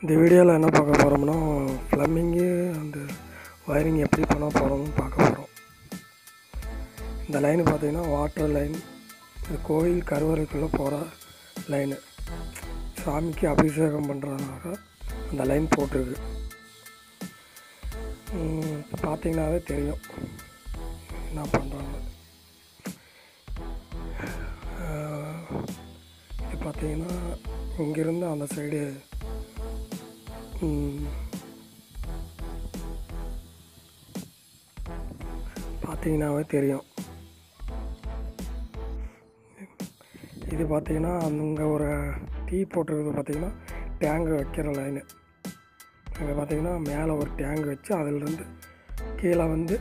இந்த வீடியோவில் என்ன பார்க்க போகிறோம்னா ப்ளம்பிங்கு அண்டு வயரிங் எப்படி பண்ண போகிறோம்னு பார்க்க போகிறோம் இந்த லைன் பார்த்தீங்கன்னா வாட்டர் லைன் இது கோயில் கருவறைக்குள்ளே போகிற லைனு சாமிக்கு அபிஷேகம் பண்ணுறதுனால அந்த லைன் போட்டிருக்கு ம், பார்த்தீங்கன்னாவே தெரியும் என்ன பண்ணுறாங்க இது பார்த்தீங்கன்னா இங்கேருந்து அந்த சைடு பார்த்தீங்கன்னாவே தெரியும் இது பார்த்தீங்கன்னா அங்கே ஒரு டீ போட்டிருக்கிறது பார்த்தீங்கன்னா டேங்கு வைக்கிற லைனு அங்கே பார்த்தீங்கன்னா மேலே ஒரு டேங்க் வச்சு அதிலிருந்து கீழே வந்து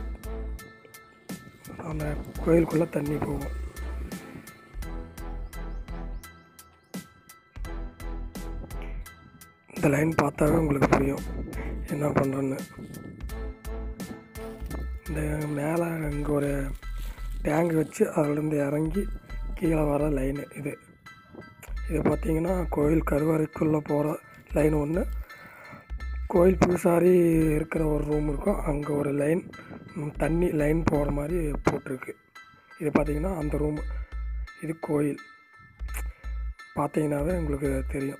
அந்த கோயிலுக்குள்ளே தண்ணி போகும் இந்த லைன் பார்த்தாவே உங்களுக்கு புரியும் என்ன பண்ணுறேன்னு இந்த மேலே இங்கே ஒரு டேங்க் வச்சு அதிலிருந்து இறங்கி கீழே வர லைனு இது இது பார்த்தீங்கன்னா கோயில் கருவறைக்குள்ளே போகிற லைன் ஒன்று கோயில் பூசாரி இருக்கிற ஒரு ரூம் இருக்கும் அங்கே ஒரு லைன் ம், தண்ணி லைன் போகிற மாதிரி போட்டிருக்கு இது பார்த்தீங்கன்னா அந்த ரூம் இது கோயில் பார்த்தீங்கன்னாவே உங்களுக்கு தெரியும்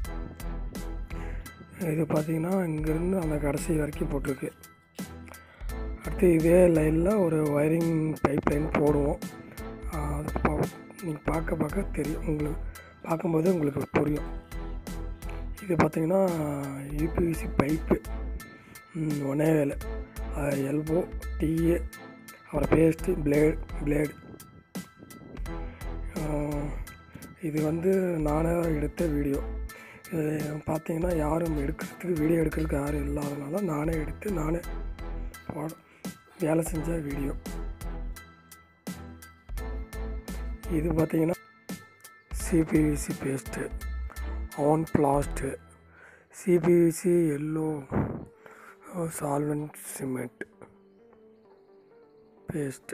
இது பார்த்தீங்கன்னா இங்கேருந்து அந்த கடைசி வரைக்கும் போட்டிருக்கு அடுத்து இதே லைனில் ஒரு ஒயரிங் பைப் லைன் போடுவோம் ஆஹ் அது பா நீங்கள் பார்க்க பார்க்க தெரியும் உங்களுக்கு பார்க்கும்போது உங்களுக்கு புரியும் இது பார்த்தீங்கன்னா யூபிவிசி பைப்பு ஒன்னே வேலை எல்போ டீயு அப்புறம் பேஸ்ட்டு பிளேட் பிளேடு இது வந்து நானே எடுத்த வீடியோ இது பார்த்தீங்கன்னா யாரும் எடுக்கிறதுக்கு வீடியோ எடுக்கிறதுக்கு யாரும் இல்லாதனால நானே எடுத்து நானே போட வேலை செஞ்ச வீடியோ இது பார்த்தீங்கன்னா சிபிவிசி பேஸ்ட்டு ஆன் பிளாஸ்ட்டு CPVC yellow solvent cement paste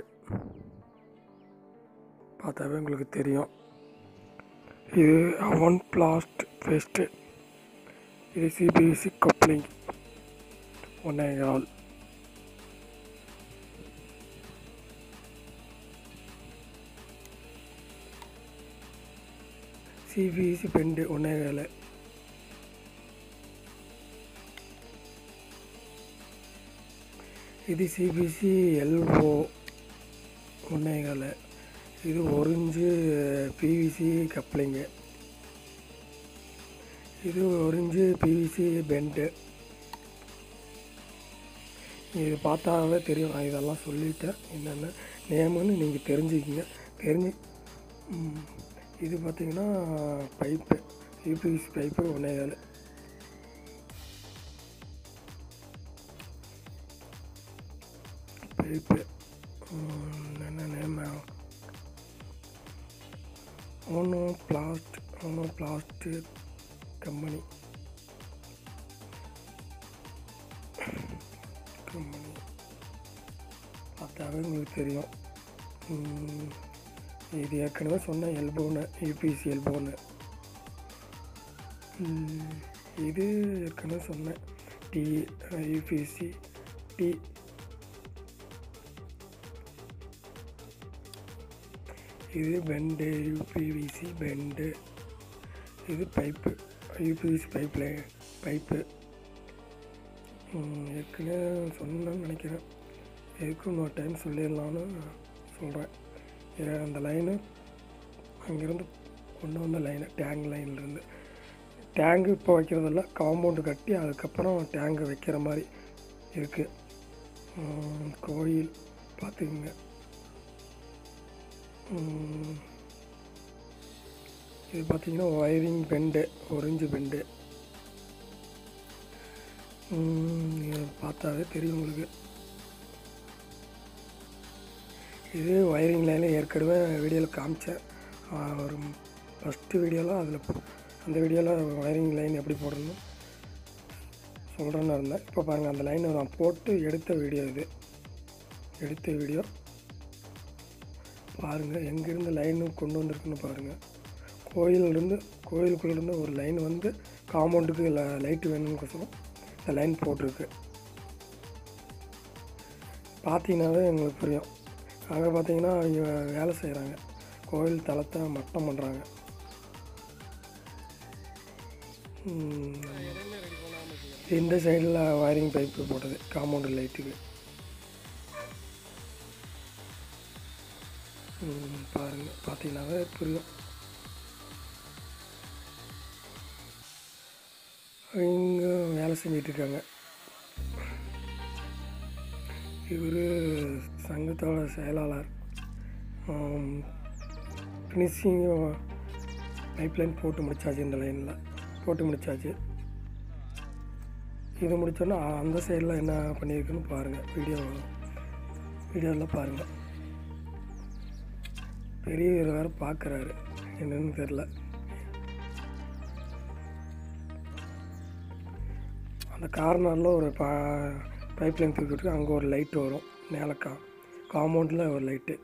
பார்த்தாவே உங்களுக்கு தெரியும் இது அவன் பிளாஸ்ட் பேஸ்ட்டு இது சிபிவிசி கப்ளிங் ஒன்றே கால் சிபிசி பெண்டு ஒன்றே வேலை இது சிபிசி எல்ஓ ஒன்றே வேலை இது ஒரிஞ்சு பிவிசி கப்ளிங்கு இது ஒரிஞ்சு பிவிசி பெண்டு இது பார்த்தாவே தெரியும் நான் இதெல்லாம் சொல்லிட்டேன் என்னென்ன நேமுன்னு நீங்கள் தெரிஞ்சுக்கிங்க தெரிஞ்சு ம், இது பார்த்தீங்கன்னா பைப்பு யூபிஎஸ் பைப்பு ஒன்றே வேலை பைப்பு என்ன நேம் ஒன்று பிளாஸ்ட் ஒன்று பிளாஸ்ட் கம்பெனி கம்பெனி பார்த்தாவே உங்களுக்கு தெரியும் ம், இது ஏற்கனவே சொன்னேன் எல்போன்னு யூபிசி எல்போன்னு ம், இது ஏற்கனவே சொன்னேன் டி யூபிசி டி இது பெண்டு யூபிவிசி பெண்டு இது பைப்பு யூபிவிசி பைப்பில் பைப்பு ம், ஏற்கனவே சொன்னேன்னு நினைக்கிறேன் எதுக்கும் இன்னொரு டைம் சொல்லிடலான்னு சொல்கிறேன் அந்த லைனு அங்கேருந்து கொண்டு வந்த லைனு டேங்க் லைன்லேருந்து டேங்கு இப்போ வைக்கிறதில்ல காம்பவுண்டு கட்டி அதுக்கப்புறம் டேங்கு வைக்கிற மாதிரி இருக்குது கோயில் பார்த்துக்குங்க ம், இது பார்த்தீங்கன்னா ஒயரிங் பெண்டு ஒரிஞ்சு பெண்டு ம், இது பார்த்தாவே தெரியும் உங்களுக்கு இது ஒயரிங் லைனில் ஏற்கனவே வீடியோவில் காமிச்சேன் ஆ, ஒரு ஃபஸ்ட்டு வீடியோவில் அதில் அந்த வீடியோவில் ஒயரிங் லைன் எப்படி போடணும் சொல்கிறேன்னு இருந்தேன் இப்போ பாருங்கள் அந்த லைனை நான் போட்டு எடுத்த வீடியோ இது எடுத்த வீடியோ பாருங்கள் எங்கேருந்து லைனு கொண்டு வந்திருக்குன்னு பாருங்கள் கோயிலிருந்து கோயிலுக்குள்ளேருந்து ஒரு லைன் வந்து காம்பவுண்டுக்கு லைட்டு வேணும்னு இந்த லைன் போட்டிருக்கு பார்த்தீங்கன்னாவே எங்களுக்கு புரியும் அங்கே பார்த்தீங்கன்னா அவங்க வேலை செய்கிறாங்க கோயில் தளத்தை மட்டம் பண்ணுறாங்க இந்த சைடில் வயரிங் பைப்பு போட்டது காம்பவுண்டு லைட்டுக்கு பாருங்க பார்த்தீங்கன்னாவே புரியும் இங்கே வேலை செஞ்சிட்டு இருக்காங்க இவர் சங்கத்தோட செயலாளர் ஃபினிஷிங் பைப்லைன் போட்டு முடிச்சாச்சு இந்த லைனில் போட்டு முடிச்சாச்சு இது முடித்தோன்னா அந்த சைடில் என்ன பண்ணியிருக்குன்னு பாருங்கள் வீடியோ வீடியோவில் பாருங்கள் பெரியவர் வேறு பார்க்குறாரு என்னன்னு தெரில அந்த கார்னரில் ஒரு பா பைப் லைன் தூக்கிட்டு அங்கே ஒரு லைட் வரும் மேலே கா காம்பவுண்டில் ஒரு லைட்டு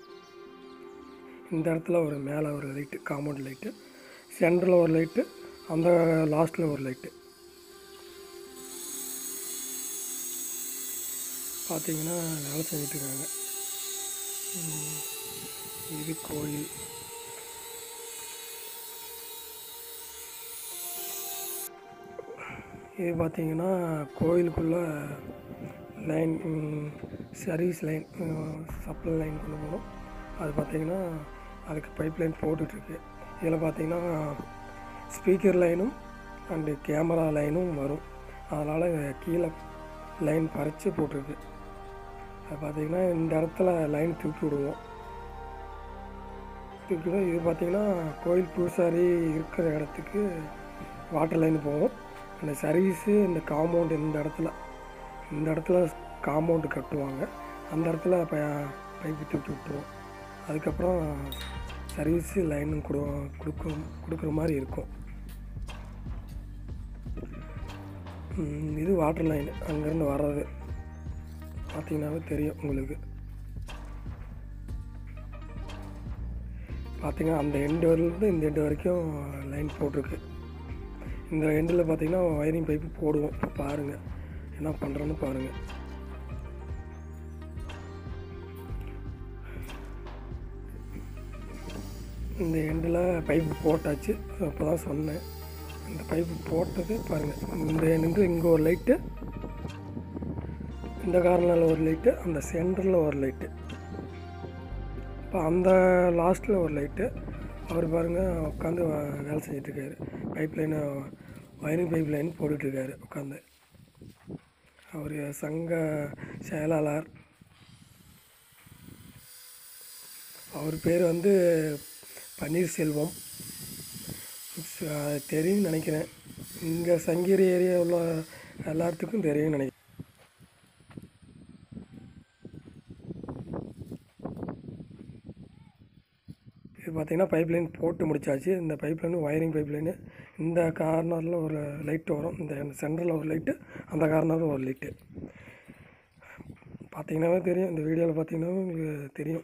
இந்த இடத்துல ஒரு மேலே ஒரு லைட்டு காம்பவுண்ட் லைட்டு சென்டரில் ஒரு லைட்டு அந்த லாஸ்ட்டில் ஒரு லைட்டு பார்த்தீங்கன்னா வேலை செஞ்சிட்ருக்காங்க இது கோயில் இது பார்த்தீங்கன்னா கோயிலுக்குள்ளே line service line supply line கொண்டு போகணும் அது பார்த்தீங்கன்னா அதுக்கு பைப் லைன் போட்டுட்ருக்கு இதில் பார்த்தீங்கன்னா ஸ்பீக்கர் லைனும் அண்டு கேமரா லைனும் வரும் அதனால் கீழே லைன் பறித்து போட்டிருக்கு அது பார்த்தீங்கன்னா இந்த இடத்துல லைன் தூக்கி விடுவோம் தூக்கி விட இது பார்த்தீங்கன்னா கோயில் பூசாரி இருக்கிற இடத்துக்கு வாட்டர் லைன் போகும் அந்த சர்வீஸு இந்த காம்பவுண்டு இந்த இடத்துல இந்த இடத்துல காம்பவுண்டு கட்டுவாங்க அந்த இடத்துல ப பைப்பு தூக்கி விட்டுருவோம் அதுக்கப்புறம் சர்வீஸு லைனும் கொடு கொடுக்கும் கொடுக்குற மாதிரி இருக்கும் இது வாட்டர் லைன் அங்கேருந்து வர்றது பார்த்தீங்கன்னாவே தெரியும் உங்களுக்கு பார்த்தீங்கன்னா அந்த எண்டு வரலேருந்து இந்த எண்டு வரைக்கும் லைன் போட்டிருக்கு இந்த எண்டில் பார்த்தீங்கன்னா ஒயரிங் பைப்பு போடுவோம் இப்போ பாருங்கள் என்ன பண்ணுறோன்னு பாருங்கள் இந்த எண்டில் பைப்பு போட்டாச்சு அப்போ தான் சொன்னேன் இந்த பைப்பு போட்டது பாருங்கள் இந்த எண்டு இங்கே ஒரு லைட்டு இந்த கார்னரில் ஒரு லைட்டு அந்த சென்டரில் ஒரு லைட்டு இப்போ அந்த லாஸ்ட்டில் ஒரு லைட்டு அவர் பாருங்கள் உட்காந்து வேலை செஞ்சிட்ருக்காரு பைப் லைனை வயரிங் பைப் லைன் போட்டுட்ருக்காரு உட்காந்து அவர் சங்க செயலாளர் அவர் பேர் வந்து பன்னீர்செல்வம் ச- தெரியும்னு நினைக்கிறேன் இங்கே சங்ககிரி ஏரியா உள்ள எல்லாத்துக்கும் தெரியும்னு நினைக்கிறேன் இது பார்த்தீங்கன்னா பைப் லைன் போட்டு முடிச்சாச்சு இந்த pipe line wiring pipe line இந்த கார்னரில் ஒரு லைட் வரும் இந்த சென்டரில் ஒரு லைட்டு அந்த கார்னரில் ஒரு லைட்டு பார்த்தீங்கன்னாவே தெரியும் இந்த வீடியோவில் பார்த்தீங்கன்னா உங்களுக்கு தெரியும்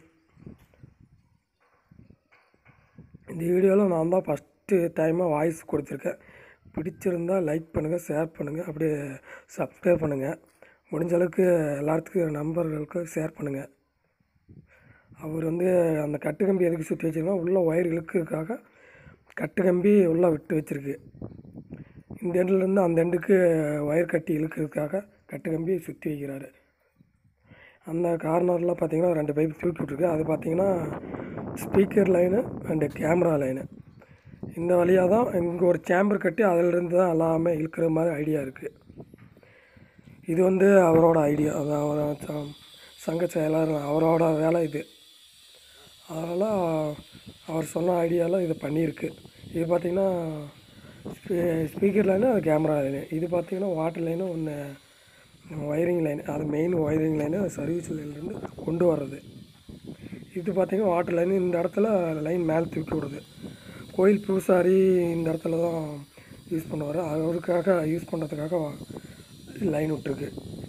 இந்த வீடியோவில் நான் தான் ஃபஸ்ட்டு டைமாக வாய்ஸ் கொடுத்துருக்கேன் பிடிச்சிருந்தா லைக் பண்ணுங்கள் ஷேர் பண்ணுங்கள் அப்படியே சப்ஸ்கிரைப் பண்ணுங்கள் முடிஞ்ச அளவுக்கு எல்லாத்துக்கும் நம்பர்களுக்கு ஷேர் பண்ணுங்கள் அவர் வந்து அந்த கட்டு கம்பி எதுக்கு சுற்றி வச்சிருக்கா உள்ள ஒயர் இழுக்கிறதுக்காக கட்டு கம்பி உள்ளே விட்டு வச்சிருக்கு இந்த எண்டுலேருந்து அந்த எண்டுக்கு ஒயர் கட்டி இழுக்கிறதுக்காக கட்டு கம்பி சுற்றி வைக்கிறாரு அந்த கார்னரில் பார்த்தீங்கன்னா ரெண்டு பைப் தூக்கி விட்ருக்கு அது பார்த்தீங்கன்னா speaker line and camera line இந்த வழியாக தான் இங்கே ஒரு சேம்பர் கட்டி அதிலிருந்து தான் எல்லாமே இழுக்கிற மாதிரி ஐடியா இருக்குது இது வந்து அவரோட ஐடியா அது அவர் ச- சங்க செயலாளர் அவரோட வேலை இது அதனால் அவர் சொன்ன ஐடியாவில் இது பண்ணியிருக்கு இது பார்த்திங்கன்னா ஸ்பீக்கர் லைனு அது கேமரா லைனு இது பார்த்திங்கன்னா வாட்டர் லைனு ஒன்று ஒயரிங் லைன் அது மெயின் ஒயரிங் லைனு சர்வீஸ் லைன்லேருந்து கொண்டு வர்றது இது பார்த்திங்கன்னா வாட்டர் லைன் இந்த இடத்துல லைன் மேலே தூக்கி விடுது கோயில் பூசாரி இந்த இடத்துல தான் யூஸ் பண்ணுவார் அவருக்காக யூஸ் பண்ணுறதுக்காக லைன் விட்டுருக்கு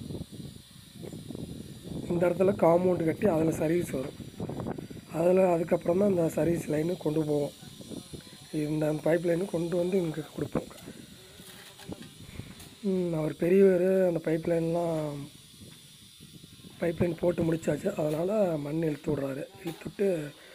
இந்த இடத்துல காம்பவுண்டு கட்டி அதில் சர்வீஸ் வரும் அதில் அதுக்கப்புறம் தான் இந்த சர்வீஸ் லைனு கொண்டு போவோம் இந்த பைப் லைனு கொண்டு வந்து இங்கே கொடுப்போம் ம், அவர் பெரியவர் அந்த பைப் லைன்லாம் பைப் லைன் போட்டு முடிச்சாச்சு அதனால் மண் இழுத்து விட்றாரு இழுத்துட்டு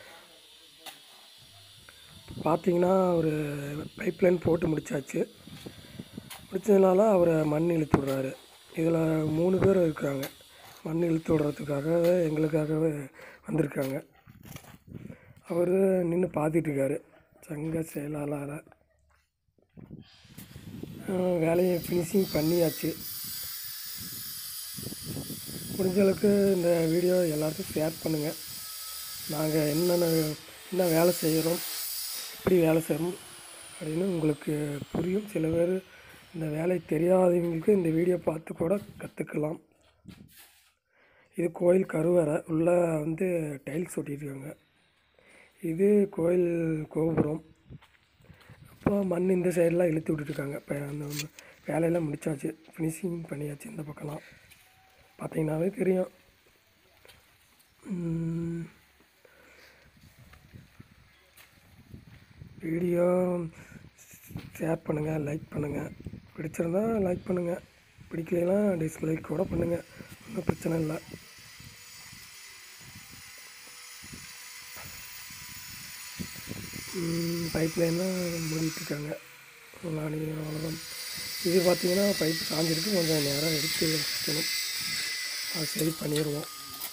பார்த்தீங்கன்னா ஒரு பைப் லைன் போட்டு முடிச்சாச்சு முடிச்சதுனால அவரை மண் இழுத்து விட்றாரு இதில் மூணு பேர் இருக்காங்க மண் இழுத்து விட்றதுக்காகவே எங்களுக்காகவே வந்திருக்காங்க அவர் நின்று பார்த்துட்டு இருக்காரு சங்க செயலாளரை அஹ் வேலையை ஃபினிஷிங் பண்ணியாச்சு முடிஞ்ச அளவுக்கு இந்த வீடியோ எல்லாருக்கும் ஷேர் பண்ணுங்கள் நாங்கள் என்னென்ன என்ன வேலை செய்கிறோம் எப்படி வேலை செய்கிறோம் அப்படின்னு உங்களுக்கு புரியும் சில பேர் இந்த வேலை தெரியாதவங்களுக்கு இந்த வீடியோ பார்த்து கூட கற்றுக்கலாம் இது கோயில் கருவறை உள்ளே வந்து டைல்ஸ் ஒட்டியிருக்காங்க இது கோயில் கோபுரம் இப்போ மண் இந்த சைடெலாம் இழுத்து விட்டுருக்காங்க இப்போ அந்த வேலையெல்லாம் முடிச்சாச்சு ஃபினிஷிங் பண்ணியாச்சு இந்த பக்கம்லாம் பார்த்தீங்கன்னாவே தெரியும் உம், வீடியோ ஷேர் பண்ணுங்கள் லைக் பண்ணுங்கள் பிடிச்சிருந்தா லைக் பண்ணுங்கள் பிடிக்கலாம் டிஸ்லைக் கூட பண்ணுங்கள் ஒன்றும் பிரச்சனை இல்லை பைப் லைன்லாம் மூடிட்டுருக்காங்க நானே அவ்வளோதான் இது பார்த்தீங்கன்னா பைப் சாஞ்சிருக்கு கொஞ்சம் நேரம் எடுத்து வைக்கணும் அது சரி பண்ணிடுவோம்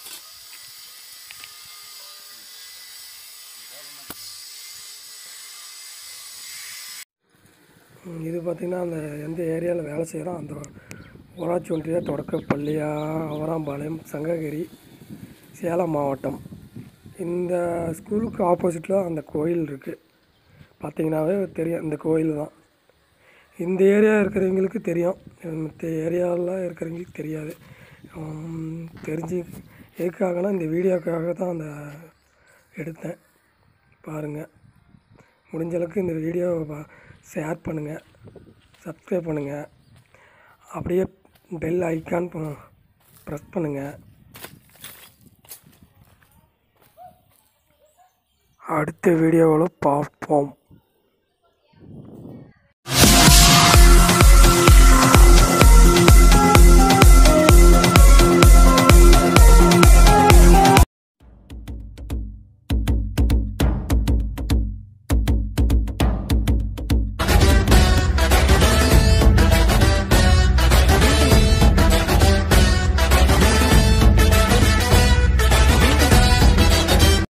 ம், இது பார்த்திங்கன்னா அந்த எந்த ஏரியாவில் வேலை செய்கிறோம் அந்த ஊராட்சி ஒன்றிய தொடக்கப்பள்ளியா அவராம்பாளையம் சங்ககிரி சேலம் மாவட்டம் இந்த ஸ்கூலுக்கு ஆப்போசிட்டில் அந்த கோயில் இருக்குது பார்த்தீங்கன்னாவே தெரியும் இந்த கோயில் தான் இந்த ஏரியா இருக்கிறவங்களுக்கு தெரியும் மற்ற ஏரியாவில் இருக்கிறவங்களுக்கு தெரியாது உம், தெரிஞ்சு எதுக்காகனா இந்த வீடியோக்காக தான் அந்த எடுத்தேன் பாருங்கள் முடிஞ்ச அளவுக்கு இந்த வீடியோவை ஷேர் பண்ணுங்கள் சப்ஸ்கிரைப் பண்ணுங்கள் அப்படியே பெல் ஐக்கான் ப்ரெஸ் பண்ணுங்கள் அடுத்த வீடியோவில் பார்ப்போம்